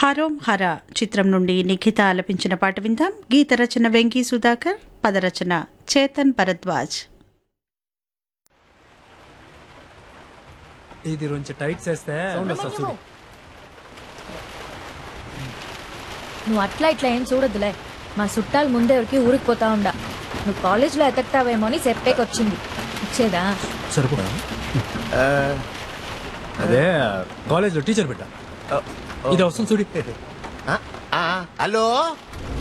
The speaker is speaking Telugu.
హరోం హర చిత్రం నుండి నిఖిత ఆలపించిన పాట విందాం గీత రచన వెంకీ సుధాకర్ పదరచన చేతన్ భరద్వాజ్ ఇది కొంచెం టైట్ చేస్తే సౌండ్ వస్తుంది చూడు నువ్వు అట్లా ఇట్లా ఏం చూడొద్దులే మా చుట్టాలు ముందెవరికి ఊరికి పోతా ఉండా నువ్వు కాలేజ్లో ఎతక్తావేమో అని చెప్పేకొచ్చింది ఇచ్చేదా సరిపో అదే కాలేజ్ లో టీచర్ పెట్టా ఇది వస్తుంది చూడు ఆ, ఆ, హలో